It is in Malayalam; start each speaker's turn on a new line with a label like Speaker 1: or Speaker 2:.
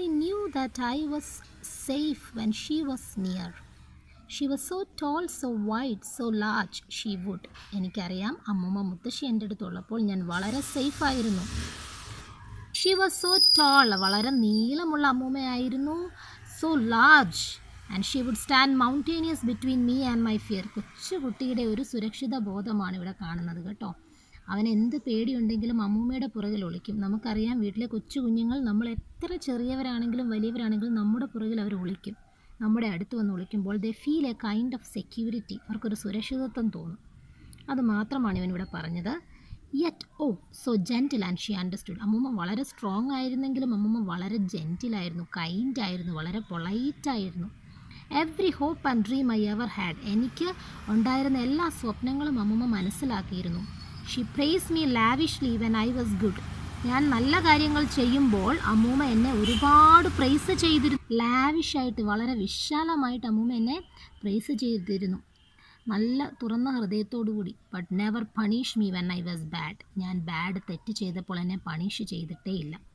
Speaker 1: I knew that I was safe when she was near she was so tall so wide so large she would എനിക്കറിയാം അമ്മൂമ്മ മുത്തശ്ശി എൻ്റെ അടുത്തുള്ളപ്പോൾ ഞാൻ വളരെ സേഫായിരുന്നു ഷീ വാസ് സോ ടോൾ വളരെ നീളമുള്ള അമ്മൂമ്മയായിരുന്നു so large and she would stand mountainous between me and my fear കൊച്ചു കുട്ടിയുടെ ഒരു സുരക്ഷിത ബോധമാണ് ഇവിടെ കാണുന്നത് കേട്ടോ അവൻ എന്ത് പേടിയുണ്ടെങ്കിലും അമ്മൂമ്മയുടെ പുറകിൽ ഒളിക്കും നമുക്കറിയാം വീട്ടിലെ കൊച്ചു കുഞ്ഞുങ്ങൾ നമ്മൾ എത്ര ചെറിയവരാണെങ്കിലും വലിയവരാണെങ്കിലും നമ്മുടെ പുറകിൽ അവർ ഒളിക്കും നമ്മുടെ അടുത്ത് വന്ന് ഒളിക്കുമ്പോൾ they feel a kind of security അവർക്കൊരു സുരക്ഷിതത്വം തോന്നും അത് മാത്രമാണ് ഇവൻ ഇവിടെ പറഞ്ഞത് yet oh so gentle and she understood അമ്മൂമ്മ വളരെ സ്ട്രോങ് ആയിരുന്നെങ്കിലും അമ്മൂമ്മ വളരെ ജെൻറ്റിലായിരുന്നു കൈൻഡ് ആയിരുന്നു വളരെ പൊളൈറ്റ് ആയിരുന്നു every hope and dream I ever had എനിക്ക് ഉണ്ടായിരുന്ന എല്ലാ സ്വപ്നങ്ങളും അമ്മൂമ്മ മനസ്സിലാക്കിയിരുന്നു she praise me lavishly when I was good ഞാൻ നല്ല കാര്യങ്ങൾ ചെയ്യുമ്പോൾ അമ്മൂമ്മ എന്നെ ഒരുപാട് പ്രൈസ് ചെയ്തിരുന്നു ലാവിഷായിട്ട് വളരെ വിശാലമായിട്ട് അമ്മൂമ്മ എന്നെ പ്രൈസ് ചെയ്തിരുന്നു നല്ല തുറന്ന ഹൃദയത്തോടു കൂടി but never punish me when I was bad ഞാൻ ബാഡ് തെറ്റ് ചെയ്തപ്പോൾ എന്നെ പണിഷ് ചെയ്തിട്ടേ ഇല്ല